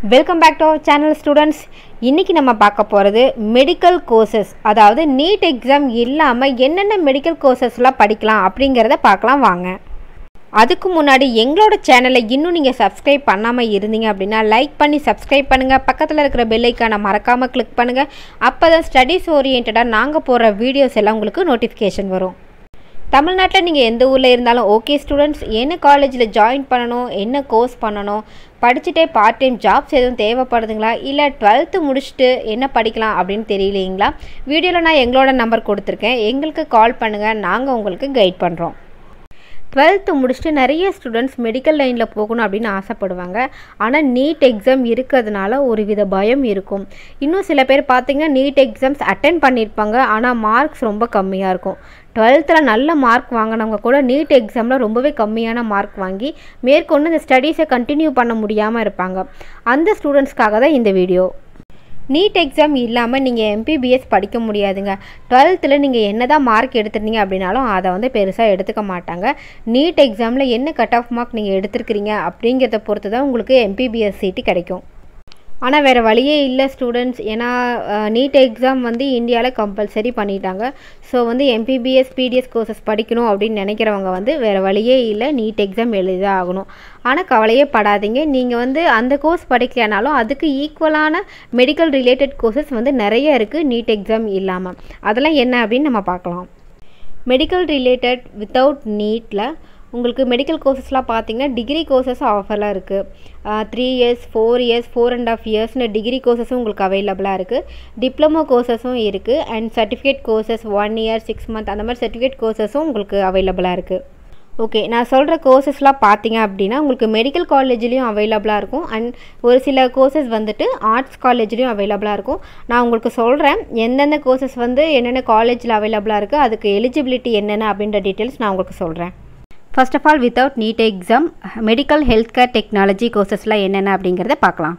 Welcome back to our channel students இன்றைக்கி நம்ம பார்க்க போகிறது மெடிக்கல் கோர்சஸ் அதாவது நீட் எக்ஸாம் இல்லாமல் என்னென்ன மெடிக்கல் கோர்சஸ்லாம் படிக்கலாம் அப்படிங்கிறத பார்க்கலாம் வாங்க அதுக்கு முன்னாடி எங்களோட சேனலை இன்னும் நீங்கள் சப்ஸ்கிரைப் பண்ணாமல் இருந்தீங்க அப்படின்னா லைக் பண்ணி சப்ஸ்கிரைப் பண்ணுங்கள் பக்கத்தில் இருக்கிற பெல்லைக்கான மறக்காமல் கிளிக் பண்ணுங்கள் அப்போ தான் ஸ்டடீஸ் ஓரியன்டாக நாங்கள் போடுற வீடியோஸ் எல்லாம் உங்களுக்கு நோட்டிஃபிகேஷன் வரும் தமிழ்நாட்டில் நீங்கள் எந்த ஊரில் இருந்தாலும் ஓகே ஸ்டூடெண்ட்ஸ் என்ன காலேஜில் ஜாயின் பண்ணணும் என்ன கோர்ஸ் பண்ணணும் படிச்சுட்டே பார்ட் டைம் ஜாப்ஸ் எதுவும் தேவைப்படுதுங்களா இல்லை டுவெல்த்து முடிச்சுட்டு என்ன படிக்கலாம் அப்படின்னு தெரியலைங்களா வீடியோவில் நான் எங்களோட நம்பர் கொடுத்துருக்கேன் எங்களுக்கு கால் பண்ணுங்கள் நாங்கள் உங்களுக்கு கைட் பண்ணுறோம் டுவெல்த்து முடிச்சுட்டு நிறைய ஸ்டூடெண்ட்ஸ் மெடிக்கல் லைனில் போகணும் அப்படின்னு ஆசைப்படுவாங்க ஆனால் நீட் எக்ஸாம் இருக்கிறதுனால ஒரு வித பயம் இருக்கும் இன்னும் சில பேர் பார்த்தீங்கன்னா நீட் எக்ஸாம்ஸ் அட்டன் பண்ணியிருப்பாங்க ஆனால் மார்க்ஸ் ரொம்ப கம்மியாக இருக்கும் டுவெல்த்தில் நல்ல மார்க் வாங்கினவங்க கூட நீட் எக்ஸாமில் ரொம்பவே கம்மியான மார்க் வாங்கி மேற்கொண்டு இந்த ஸ்டடீஸை கண்டினியூ பண்ண முடியாமல் இருப்பாங்க அந்த ஸ்டூடெண்ட்ஸ்க்காக தான் இந்த வீடியோ நீட் எக்ஸாம் இல்லாமல் நீங்கள் எம்பிபிஎஸ் படிக்க முடியாதுங்க டுவெல்த்தில் நீங்கள் என்ன தான் மார்க் எடுத்திருந்தீங்க அப்படின்னாலும் அதை வந்து பெருசாக எடுத்துக்க மாட்டாங்க நீட் எக்ஸாமில் என்ன கட் ஆஃப் மார்க் நீங்கள் எடுத்திருக்கிறீங்க அப்படிங்கிறத பொறுத்து தான் உங்களுக்கு எம்பிபிஎஸ் சீட்டு கிடைக்கும் ஆனால் வேறு வழியே இல்லை ஸ்டூடெண்ட்ஸ் ஏன்னா நீட் எக்ஸாம் வந்து இந்தியாவில் கம்பல்சரி பண்ணிட்டாங்க ஸோ வந்து எம்பிபிஎஸ் பிடிஎஸ் கோர்சஸ் படிக்கணும் அப்படின்னு நினைக்கிறவங்க வந்து வேறு வழியே இல்லை நீட் எக்ஸாம் எழுதி தான் ஆகணும் ஆனால் கவலையே படாதீங்க நீங்கள் வந்து அந்த கோர்ஸ் படிக்கலைனாலும் அதுக்கு ஈக்குவலான மெடிக்கல் ரிலேட்டட் கோர்சஸ் வந்து நிறைய இருக்குது நீட் எக்ஸாம் இல்லாமல் அதெல்லாம் என்ன அப்படின்னு நம்ம பார்க்கலாம் மெடிக்கல் ரிலேட்டட் வித்தவுட் நீட்டில் உங்களுக்கு மெடிக்கல் கோர்சஸ்லாம் பார்த்தீங்கன்னா டிகிரி கோர்சஸ் ஆஃபர்லாம் இருக்குது three years four years four and half இயர்ஸ்னு டிகிரி கோர்சஸும் உங்களுக்கு அவைலபிளாக இருக்குது டிப்ளமோ கோர்சஸும் இருக்குது and certificate courses one year six month அந்த மாதிரி சர்டிஃபிகேட் கோர்சஸும் உங்களுக்கு அவைலபிளாக இருக்குது ஓகே நான் சொல்கிற கோர்சஸ்லாம் பார்த்தீங்க அப்படின்னா உங்களுக்கு மெடிக்கல் காலேஜ்லேயும் அவைலபிளாக இருக்கும் அண்ட் ஒரு சில கோர்சஸ் வந்துட்டு ஆர்ட்ஸ் காலேஜ்லேயும் அவைலபிளாக இருக்கும் நான் உங்களுக்கு சொல்கிறேன் எந்தெந்த கோர்சஸ் வந்து என்னென்ன காலேஜில் அவைலபிளாக இருக்குது அதுக்கு எலிஜிபிலிட்டி என்னென்ன அப்படின்ற டீட்டெயில்ஸ் நான் உங்களுக்கு சொல்கிறேன் first of all without NEET exam medical health care technology கோர்சஸ்லாம் என்னென்ன அப்படிங்கிறத பார்க்கலாம்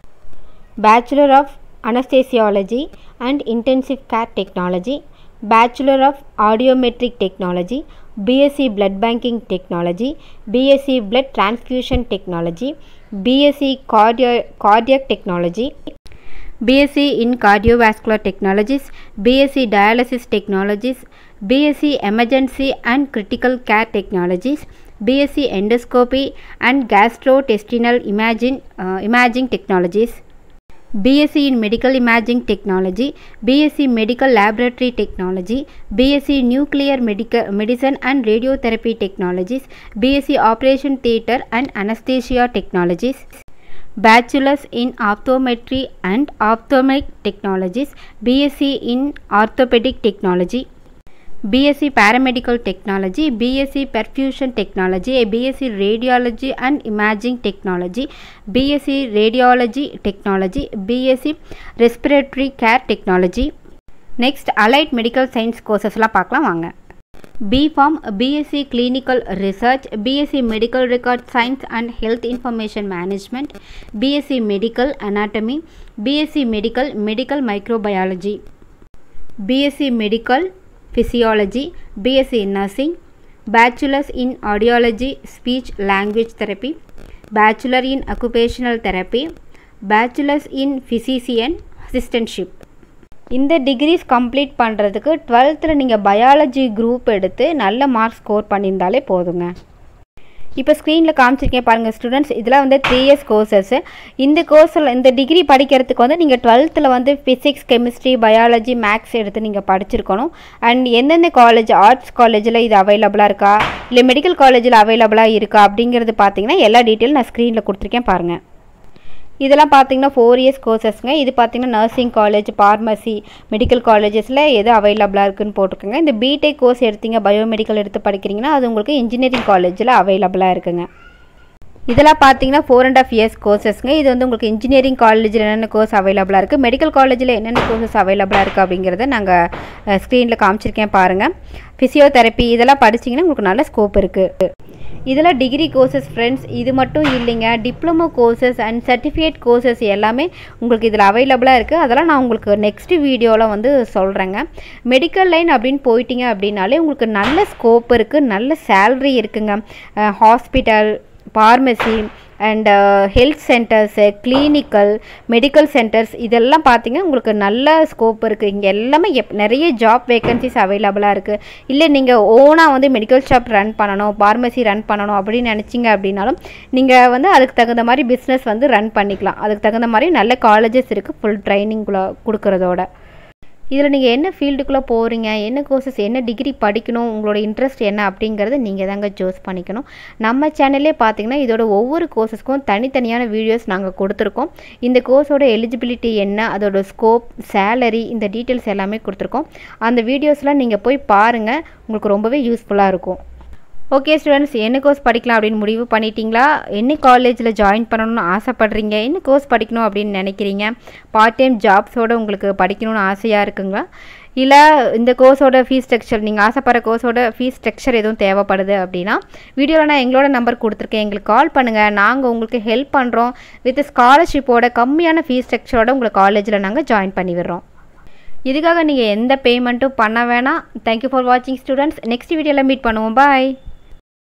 bachelor of anaesthesiology and intensive care technology bachelor of audiometric technology BSc blood banking technology BSc blood transfusion technology BSc cardio cardiac technology BSc in Cardiovascular Technologies, BSc Dialysis Technologies, BSc Emergency and Critical Care Technologies, BSc Endoscopy and Gastrointestinal Imaging, uh, Imaging Technologies, BSc in Medical Imaging Technology, BSc Medical Laboratory Technology, BSc Nuclear Medical Medicine and Radiotherapy Technologies, BSc Operation Theatre and Anesthesia Technologies, Bachelor's in Optometry and Ophthalmic Technologies, BSc in Orthopedic Technology, BSc Paramedical Technology, BSc Perfusion Technology, BSc Radiology and Imaging Technology, BSc Radiology Technology, BSc Respiratory Care Technology. Next, Allied Medical Science courses-லாம் பார்க்கலாம் வாங்க B Pharm BSc clinical research BSc medical record science and health information management BSc medical anatomy BSc medical medical microbiology BSc medical physiology BSc nursing bachelors in audiology speech language therapy bachelor in occupational therapy bachelors in physician assistantship இந்த degrees complete பண்ணுறதுக்கு டுவெல்த்தில் நீங்கள் biology group எடுத்து நல்ல mark score பண்ணியிருந்தாலே போதுங்க இப்போ ஸ்க்ரீனில் காமிச்சிருக்கேன் பாருங்கள் ஸ்டூடெண்ட்ஸ் இதெல்லாம் வந்து த்ரீ இயர்ஸ் கோர்சஸ்ஸு இந்த கோர்ஸில் இந்த டிகிரி படிக்கிறதுக்கு வந்து நீங்கள் டுவெல்த்தில் வந்து ஃபிசிக்ஸ் கெமிஸ்ட்ரி பயாலஜி மேக்ஸ் எடுத்து நீங்கள் படிச்சிருக்கணும் அண்ட் எந்தெந்த காலேஜ் ஆர்ட்ஸ் காலேஜில் இது அவைலபிளாக இருக்கா இல்லை மெடிக்கல் காலேஜில் அவைலபிளாக இருக்கா அப்படிங்கிறது பார்த்தீங்கன்னா எல்லா டீட்டெயிலும் நான் ஸ்க்ரீனில் கொடுத்துருக்கேன் பாருங்கள் இதெல்லாம் பார்த்தீங்கன்னா ஃபோர் இயர்ஸ் கோர்சஸ்ங்க இது பார்த்தீங்கன்னா நர்சிங் காலேஜ் ஃபார்மசி மெடிக்கல் காலேஜஸில் எது அவைலபிளாக இருக்குன்னு போட்டிருக்குங்க இந்த பிடெக் கோர்ஸ் எடுத்தீங்க பயோமெடிக்கல் எடுத்து படிக்கிறீங்கன்னா அது உங்களுக்கு இன்ஜினியரிங் காலேஜில் அவைலபிளாக இருக்குங்க இதெல்லாம் பார்த்தீங்கன்னா ஃபோர் அண்ட் ஆஃப் இயர்ஸ் கோர்சஸ்ங்க இது வந்து உங்களுக்கு இன்ஜினியரிங் காலேஜில் என்னென்ன கோர்ஸ் அவைலபிளாக இருக்குது மெடிக்கல் காலேஜில் என்னென்ன கோர்சஸ் அவைலபிளாக இருக்குது அப்படிங்கிறத நாங்கள் ஸ்க்ரீனில் காமிச்சிருக்கேன் பாருங்கள் ஃபிசியோதெரப்பி இதெல்லாம் படிச்சிங்கன்னா உங்களுக்கு நல்ல ஸ்கோப் இருக்குது இதில் டிகிரி கோர்சஸ் ஃப்ரெண்ட்ஸ் இது மட்டும் இல்லைங்க diploma courses and certificate courses எல்லாமே உங்களுக்கு இதில் அவைலபிளாக இருக்குது அதெல்லாம் நான் உங்களுக்கு நெக்ஸ்ட் வீடியோவில் வந்து சொல்கிறேங்க மெடிக்கல் லைன் அப்படின்னு போயிட்டீங்க அப்படின்னாலே உங்களுக்கு நல்ல ஸ்கோப் இருக்குது நல்ல சேல்ரி இருக்குங்க hospital pharmacy and health centres clinical medical centres இதெல்லாம் பார்த்தீங்கன்னா உங்களுக்கு நல்ல ஸ்கோப் இருக்குது இங்கே எல்லாமே எப் நிறைய ஜாப் வேகன்சிஸ் அவைலபிளாக இருக்குது இல்லை நீங்கள் ஓனாக வந்து மெடிக்கல் ஷாப் ரன் பண்ணணும் ஃபார்மசி ரன் பண்ணணும் அப்படின்னு நினச்சிங்க அப்படின்னாலும் நீங்கள் வந்து அதுக்கு தகுந்த மாதிரி பிஸ்னஸ் வந்து ரன் பண்ணிக்கலாம் அதுக்கு தகுந்த மாதிரி நல்ல காலேஜஸ் இருக்குது ஃபுல் ட்ரைனிங்குள்ளே கொடுக்குறதோட இதில் நீங்கள் என்ன ஃபீல்டுக்குள்ளே போகிறீங்க என்ன கோர்சஸ் என்ன டிகிரி படிக்கணும் உங்களோட இன்ட்ரெஸ்ட் என்ன அப்படிங்கிறத நீங்கள் தாங்க சூஸ் பண்ணிக்கணும் நம்ம சேனல்லே பார்த்தீங்கன்னா இதோட ஒவ்வொரு கோர்சஸ்க்கும் தனித்தனியான வீடியோஸ் நாங்கள் கொடுத்துருக்கோம் இந்த கோர்ஸோட எலிஜிபிலிட்டி என்ன அதோட ஸ்கோப் சேலரி இந்த டீட்டெயில்ஸ் எல்லாமே கொடுத்துருக்கோம் அந்த வீடியோஸ்லாம் நீங்கள் போய் பாருங்கள் உங்களுக்கு ரொம்பவே யூஸ்ஃபுல்லாக இருக்கும் ஓகே ஸ்டூடெண்ட்ஸ் என்ன கோர்ஸ் படிக்கலாம் அப்படின்னு முடிவு பண்ணிட்டீங்களா என்ன காலேஜில் ஜாயின் பண்ணணும்னு ஆசைப்படுறீங்க என்ன கோர்ஸ் படிக்கணும் அப்படின்னு நினைக்கிறீங்க பார்ட் டைம் ஜாப்ஸோடு உங்களுக்கு படிக்கணும்னு ஆசையாக இருக்குங்களா இல்லை இந்த கோர்ஸோட ஃபீஸ் ஸ்ட்ரக்சர் நீங்கள் ஆசைப்படுற கோர்ஸோட ஃபீஸ் ஸ்ட்ரக்சர் எதுவும் தேவைப்படுது அப்படின்னா வீடியோவில் நான் எங்களோட நம்பர் கொடுத்துருக்கேன் எங்களுக்கு கால் பண்ணுங்கள் நாங்கள் உங்களுக்கு ஹெல்ப் பண்ணுறோம் வித் ஸ்காலர்ஷிப்போட கம்மியான ஃபீஸ் ஸ்ட்ரக்சரோட உங்களுக்கு காலேஜில் நாங்கள் ஜாயின் பண்ணி விடுறோம் இதுக்காக நீங்கள் எந்த பேமெண்ட்டும் பண்ண வேணாம் தேங்க்யூ ஃபார் வாட்சிங் ஸ்டூடெண்ட்ஸ் நெக்ஸ்ட் வீடியோவில் மீட் பண்ணுவோம் பாய்